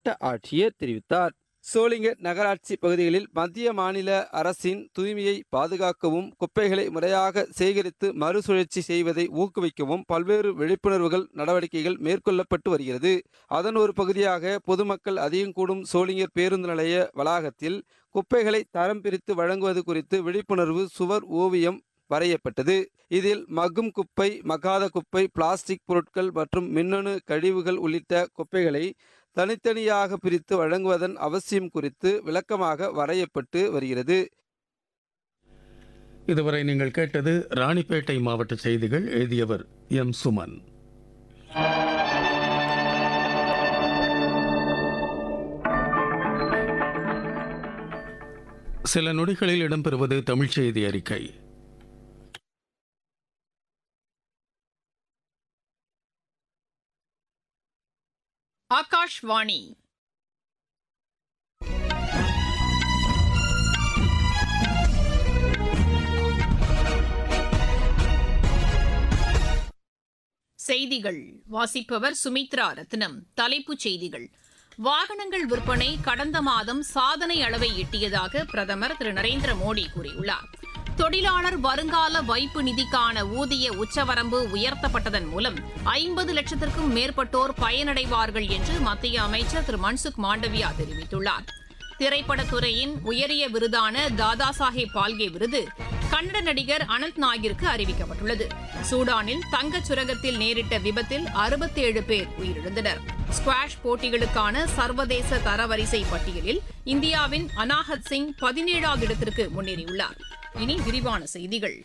மாவட்ட ஆட்சியர் தெரிவித்தார் சோளிங்கர் நகராட்சி பகுதிகளில் மத்திய மாநில அரசின் தூய்மையை பாதுகாக்கவும் குப்பைகளை முறையாக சேகரித்து மறுசுழற்சி செய்வதை ஊக்குவிக்கவும் பல்வேறு விழிப்புணர்வுகள் நடவடிக்கைகள் மேற்கொள்ளப்பட்டு வருகிறது அதன் ஒரு பகுதியாக பொதுமக்கள் அதிகம் கூடும் சோளிங்கர் பேருந்து நிலைய வளாகத்தில் குப்பைகளை தரம் பிரித்து வழங்குவது குறித்து விழிப்புணர்வு சுவர் ஓவியம் வரையப்பட்டது இதில் மக்கும் குப்பை மக்காத குப்பை பிளாஸ்டிக் பொருட்கள் மற்றும் மின்னணு கழிவுகள் உள்ளிட்ட குப்பைகளை தனித்தனியாக பிரித்து வழங்குவதன் அவசியம் குறித்து விளக்கமாக வரையப்பட்டு வருகிறது இதுவரை நீங்கள் கேட்டது ராணிப்பேட்டை மாவட்ட செய்திகள் எழுதியவர் எம் சுமன் சில நொடிகளில் இடம்பெறுவது தமிழ் செய்தி அறிக்கை ஆகாஷ்வாணி செய்திகள் வாசிப்பவர் சுமித்ரா ரத்னம் தலைப்புச் செய்திகள் வாகனங்கள் விற்பனை கடந்த மாதம் சாதனை அளவை எட்டியதாக பிரதமர் திரு நரேந்திர மோடி கூறியுள்ளார் தொழிலாளர் வருங்கால வைப்பு நிதிக்கான ஊதிய உச்சவரம்பு உயர்த்தப்பட்டதன் மூலம் ஐம்பது லட்சத்திற்கும் மேற்பட்டோர் பயனடைவார்கள் என்று மத்திய அமைச்சர் திரு மன்சுக் மாண்டவியா தெரிவித்துள்ளார் திரைப்படத்துறையின் உயரிய விருதான தாதா சாஹேப் பால்கே விருது கன்னட நடிகர் அனந்த் நாகிற்கு அறிவிக்கப்பட்டுள்ளது சூடானில் தங்கச் சுரங்கத்தில் நேரிட்ட விபத்தில் அறுபத்தேழு பேர் உயிரிழந்தனர் ஸ்குவாஷ் போட்டிகளுக்கான சர்வதேச தரவரிசை பட்டியலில் இந்தியாவின் அனாஹத் சிங் பதினேழாவது இடத்திற்கு முன்னேறியுள்ளார் இனி விரிவான செய்திகள்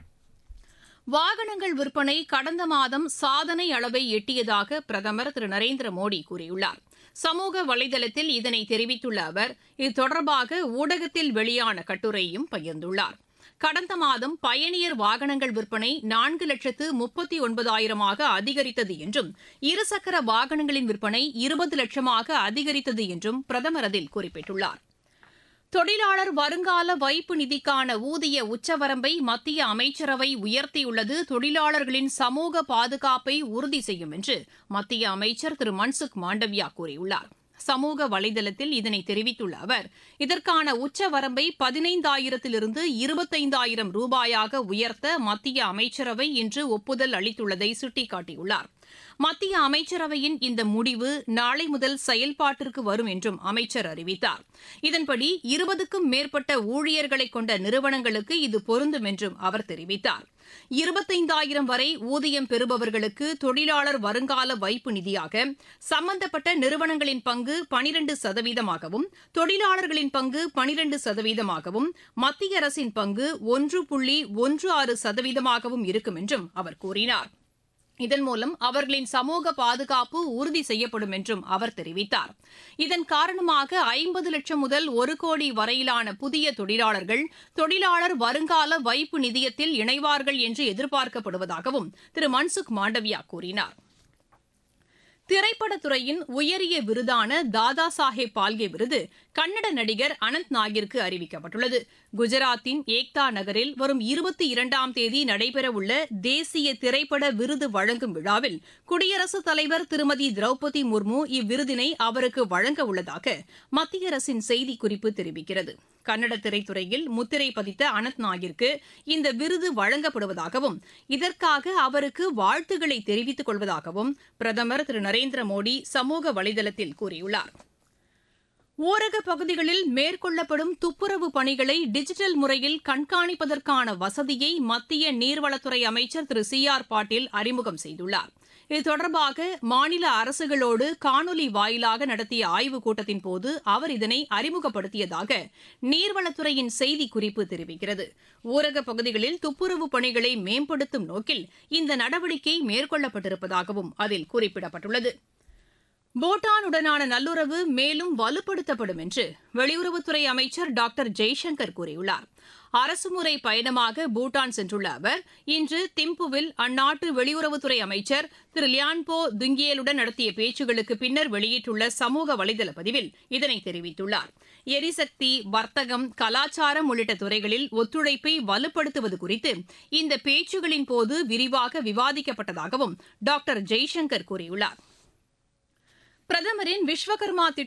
வாகனங்கள் விற்பனை கடந்த மாதம் சாதனை அளவை எட்டியதாக பிரதமர் திரு நரேந்திர மோடி கூறியுள்ளார் சமூக வலைதளத்தில் இதனை தெரிவித்துள்ள அவர் இது தொடர்பாக ஊடகத்தில் வெளியான கட்டுரையும் பகிர்ந்துள்ளார் கடந்த மாதம் பயணியர் வாகனங்கள் விற்பனை நான்கு லட்சத்து முப்பத்தி ஒன்பதாயிரமாக அதிகரித்தது என்றும் இருசக்கர வாகனங்களின் விற்பனை இருபது லட்சமாக அதிகரித்தது என்றும் பிரதமர் அதில் குறிப்பிட்டுள்ளார் தொழிலாளர் வருங்கால வைப்பு நிதிக்கான ஊதிய உச்சவரம்பை மத்திய அமைச்சரவை உயர்த்தியுள்ளது தொழிலாளர்களின் சமூக பாதுகாப்பை உறுதி செய்யும் என்று மத்திய அமைச்சர் திரு மன்சுக் மாண்டவியா கூறியுள்ளார் சமூக வலைதளத்தில் இதனை தெரிவித்துள்ள அவர் இதற்கான உச்சவரம்பை பதினைந்தாயிரத்திலிருந்து இருபத்தைந்தாயிரம் ரூபாயாக உயர்த்த மத்திய அமைச்சரவை இன்று ஒப்புதல் அளித்துள்ளதை சுட்டிக்காட்டியுள்ளார் மத்திய அமைச்சரவையின் இந்த முடிவு நாளை முதல் செயல்பாட்டிற்கு வரும் என்றும் அமைச்சர் அறிவித்தார் இதன்படி இருபதுக்கும் மேற்பட்ட ஊழியர்களை கொண்ட நிறுவனங்களுக்கு இது பொருந்தும் என்றும் அவர் தெரிவித்தார் இருபத்தைந்தாயிரம் வரை ஊதியம் பெறுபவர்களுக்கு தொழிலாளர் வருங்கால வைப்பு நிதியாக சம்பந்தப்பட்ட நிறுவனங்களின் பங்கு பனிரண்டு சதவீதமாகவும் தொழிலாளர்களின் பங்கு பனிரண்டு சதவீதமாகவும் மத்திய அரசின் பங்கு ஒன்று புள்ளி ஒன்று ஆறு சதவீதமாகவும் இருக்கும் என்றும் அவர் கூறினார் இதன் மூலம் அவர்களின் சமூக பாதுகாப்பு உறுதி செய்யப்படும் என்றும் அவர் தெரிவித்தார் இதன் காரணமாக ஐம்பது லட்சம் முதல் ஒரு கோடி வரையிலான புதிய தொழிலாளர்கள் தொழிலாளர் வருங்கால வைப்பு நிதியத்தில் இணைவார்கள் என்று எதிர்பார்க்கப்படுவதாகவும் திரு மன்சுக் மாண்டவியா கூறினார் திரைப்படத்துறையின் உயரிய விருதான தாதா சாஹேப் பால்கே விருது கன்னட நடிகர் அனந்த் நாகிற்கு அறிவிக்கப்பட்டுள்ளது குஜராத்தின் ஏக்தா நகரில் வரும் இருபத்தி இரண்டாம் தேதி நடைபெறவுள்ள தேசிய திரைப்பட விருது வழங்கும் விழாவில் குடியரசுத் தலைவர் திருமதி திரௌபதி முர்மு இவ்விருதினை அவருக்கு வழங்க உள்ளதாக மத்திய அரசின் செய்திக்குறிப்பு தெரிவிக்கிறது கன்னட திரைத்துறையில் முத்திரை பதித்த அனந்த் நாகிற்கு இந்த விருது வழங்கப்படுவதாகவும் இதற்காக அவருக்கு வாழ்த்துக்களை தெரிவித்துக் கொள்வதாகவும் பிரதமர் திரு நரேந்திர மோடி சமூக வலைதளத்தில் கூறியுள்ளார் ஊரக பகுதிகளில் மேற்கொள்ளப்படும் துப்புரவு பணிகளை டிஜிட்டல் முறையில் கண்காணிப்பதற்கான வசதியை மத்திய நீர்வளத்துறை அமைச்சர் திரு சி ஆர் பாட்டீல் அறிமுகம் செய்துள்ளார் இது தொடர்பாக மாநில அரசுகளோடு காணொலி வாயிலாக நடத்திய ஆய்வுக் கூட்டத்தின் போது அவர் இதனை அறிமுகப்படுத்தியதாக நீர்வளத்துறையின் செய்திக்குறிப்பு தெரிவிக்கிறது ஊரக பகுதிகளில் துப்புரவு பணிகளை மேம்படுத்தும் நோக்கில் இந்த நடவடிக்கை மேற்கொள்ளப்பட்டிருப்பதாகவும் அதில் குறிப்பிடப்பட்டுள்ளது பூட்டானுடனான நல்லுறவு மேலும் வலுப்படுத்தப்படும் என்று வெளியுறவுத்துறை அமைச்சர் டாக்டர் ஜெய்சங்கர் கூறியுள்ளார் அரசுமுறை பயணமாக பூட்டான் சென்றுள்ள அவர் இன்று திம்புவில் அந்நாட்டு வெளியுறவுத்துறை அமைச்சர் திரு லியான்போ துங்கியலுடன் நடத்திய பேச்சுகளுக்கு பின்னர் வெளியிட்டுள்ள சமூக வலைதள பதிவில் இதனை தெரிவித்துள்ளார் எரிசக்தி வர்த்தகம் கலாச்சாரம் உள்ளிட்ட துறைகளில் ஒத்துழைப்பை வலுப்படுத்துவது குறித்து இந்த பேச்சுகளின் போது விரிவாக விவாதிக்கப்பட்டதாகவும் டாக்டர் ஜெய்சங்கர் கூறியுள்ளார் பிரதமரின் விஸ்வகர்மா திட்ட